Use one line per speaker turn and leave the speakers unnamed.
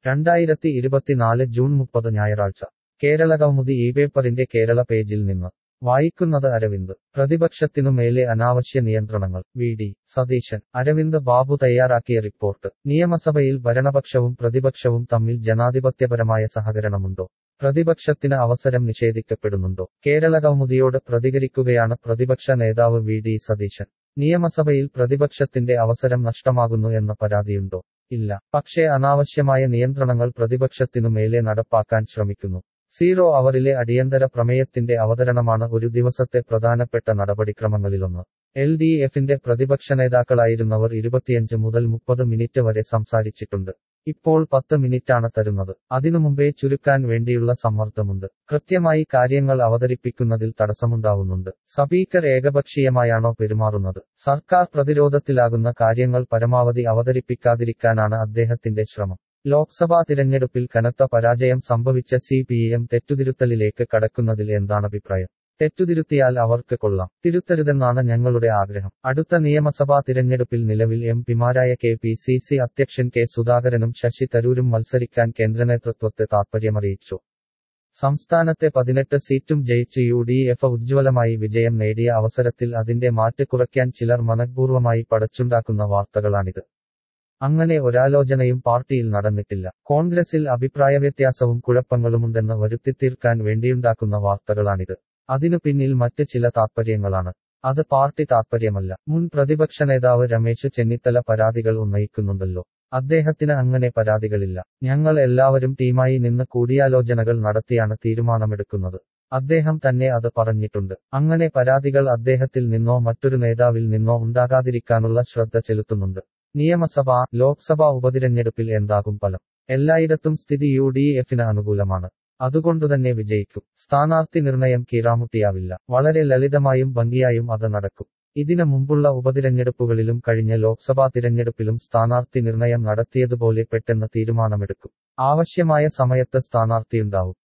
രണ്ടായിരത്തി ഇരുപത്തിനാല് ജൂൺ മുപ്പത് ഞായറാഴ്ച കേരള കൗമുദി ഈ പേപ്പറിന്റെ കേരള പേജിൽ നിന്ന് വായിക്കുന്നത് അരവിന്ദ് പ്രതിപക്ഷത്തിനു മേലെ അനാവശ്യ നിയന്ത്രണങ്ങൾ വി ഡി സതീശൻ അരവിന്ദ് ബാബു തയ്യാറാക്കിയ റിപ്പോർട്ട് നിയമസഭയിൽ ഭരണപക്ഷവും പ്രതിപക്ഷവും തമ്മിൽ ജനാധിപത്യപരമായ സഹകരണമുണ്ടോ പ്രതിപക്ഷത്തിന് അവസരം നിഷേധിക്കപ്പെടുന്നുണ്ടോ കേരള കൗമുദിയോട് പ്രതികരിക്കുകയാണ് പ്രതിപക്ഷ നേതാവ് വി ഡി സതീശൻ നിയമസഭയിൽ പ്രതിപക്ഷത്തിന്റെ അവസരം നഷ്ടമാകുന്നു എന്ന പരാതിയുണ്ടോ ഇല്ല പക്ഷേ അനാവശ്യമായ നിയന്ത്രണങ്ങൾ പ്രതിപക്ഷത്തിനു മേലെ നടപ്പാക്കാൻ ശ്രമിക്കുന്നു സീറോ അവറിലെ അടിയന്തര പ്രമേയത്തിന്റെ അവതരണമാണ് ഒരു ദിവസത്തെ പ്രധാനപ്പെട്ട നടപടിക്രമങ്ങളിലൊന്ന് എൽ ഡി എഫിന്റെ പ്രതിപക്ഷ നേതാക്കളായിരുന്നവർ ഇരുപത്തിയഞ്ച് മുതൽ മുപ്പത് മിനിറ്റ് വരെ സംസാരിച്ചിട്ടുണ്ട് ഇപ്പോൾ പത്ത് മിനിറ്റാണ് തരുന്നത് അതിനു മുമ്പേ ചുരുക്കാൻ വേണ്ടിയുള്ള സമ്മർദ്ദമുണ്ട് കൃത്യമായി കാര്യങ്ങൾ അവതരിപ്പിക്കുന്നതിൽ തടസ്സമുണ്ടാവുന്നുണ്ട് സ്പീക്കർ ഏകപക്ഷീയമായാണോ പെരുമാറുന്നത് സർക്കാർ പ്രതിരോധത്തിലാകുന്ന കാര്യങ്ങൾ പരമാവധി അവതരിപ്പിക്കാതിരിക്കാനാണ് അദ്ദേഹത്തിന്റെ ശ്രമം ലോക്സഭാ തിരഞ്ഞെടുപ്പിൽ കനത്ത പരാജയം സംഭവിച്ച സി പി എം തെറ്റുതിരുത്തലിലേക്ക് കടക്കുന്നതിൽ എന്താണ് അഭിപ്രായം തെറ്റുതിരുത്തിയാൽ അവർക്ക് കൊള്ളാം തിരുത്തരുതെന്നാണ് ഞങ്ങളുടെ ആഗ്രഹം അടുത്ത നിയമസഭാ തിരഞ്ഞെടുപ്പിൽ നിലവിൽ എം പിമാരായ കെ പി സി സി അധ്യക്ഷൻ കെ സുധാകരനും ശശി തരൂരും മത്സരിക്കാൻ കേന്ദ്രനേതൃത്വത്തെ താൽപര്യമറിയിച്ചു സംസ്ഥാനത്തെ പതിനെട്ട് സീറ്റും ജയിച്ച് യു ഡി എഫ് ഉജ്ജ്വലമായി വിജയം നേടിയ അവസരത്തിൽ അതിന്റെ മാറ്റ് കുറയ്ക്കാൻ ചിലർ മനഃപൂർവ്വമായി പടച്ചുണ്ടാക്കുന്ന വാർത്തകളാണിത് അങ്ങനെ ഒരാലോചനയും പാർട്ടിയിൽ നടന്നിട്ടില്ല കോൺഗ്രസിൽ അഭിപ്രായവ്യത്യാസവും കുഴപ്പങ്ങളുമുണ്ടെന്ന് വരുത്തിത്തീർക്കാൻ വേണ്ടിയുണ്ടാക്കുന്ന വാർത്തകളാണിത് അതിനു പിന്നിൽ മറ്റ് ചില താത്പര്യങ്ങളാണ് അത് പാർട്ടി താത്പര്യമല്ല മുൻ പ്രതിപക്ഷ നേതാവ് രമേശ് ചെന്നിത്തല പരാതികൾ ഉന്നയിക്കുന്നുണ്ടല്ലോ അദ്ദേഹത്തിന് അങ്ങനെ പരാതികളില്ല ഞങ്ങൾ എല്ലാവരും ടീമായി നിന്ന് കൂടിയാലോചനകൾ നടത്തിയാണ് തീരുമാനമെടുക്കുന്നത് അദ്ദേഹം തന്നെ അത് പറഞ്ഞിട്ടുണ്ട് അങ്ങനെ പരാതികൾ അദ്ദേഹത്തിൽ നിന്നോ മറ്റൊരു നേതാവിൽ നിന്നോ ഉണ്ടാകാതിരിക്കാനുള്ള ശ്രദ്ധ ചെലുത്തുന്നുണ്ട് നിയമസഭ ലോക്സഭാ ഉപതിരഞ്ഞെടുപ്പിൽ എന്താകും ഫലം എല്ലായിടത്തും സ്ഥിതി യു ഡി എഫിന് അനുകൂലമാണ് അതുകൊണ്ടുതന്നെ വിജയിക്കും സ്ഥാനാർത്ഥി നിർണയം കീറാമുട്ടിയാവില്ല വളരെ ലളിതമായും ഭംഗിയായും അത് നടക്കും ഇതിനു മുമ്പുള്ള ഉപതിരഞ്ഞെടുപ്പുകളിലും കഴിഞ്ഞ ലോക്സഭാ തിരഞ്ഞെടുപ്പിലും സ്ഥാനാർത്ഥി നിർണയം നടത്തിയതുപോലെ പെട്ടെന്ന് തീരുമാനമെടുക്കും ആവശ്യമായ സമയത്ത് സ്ഥാനാർത്ഥിയുണ്ടാവും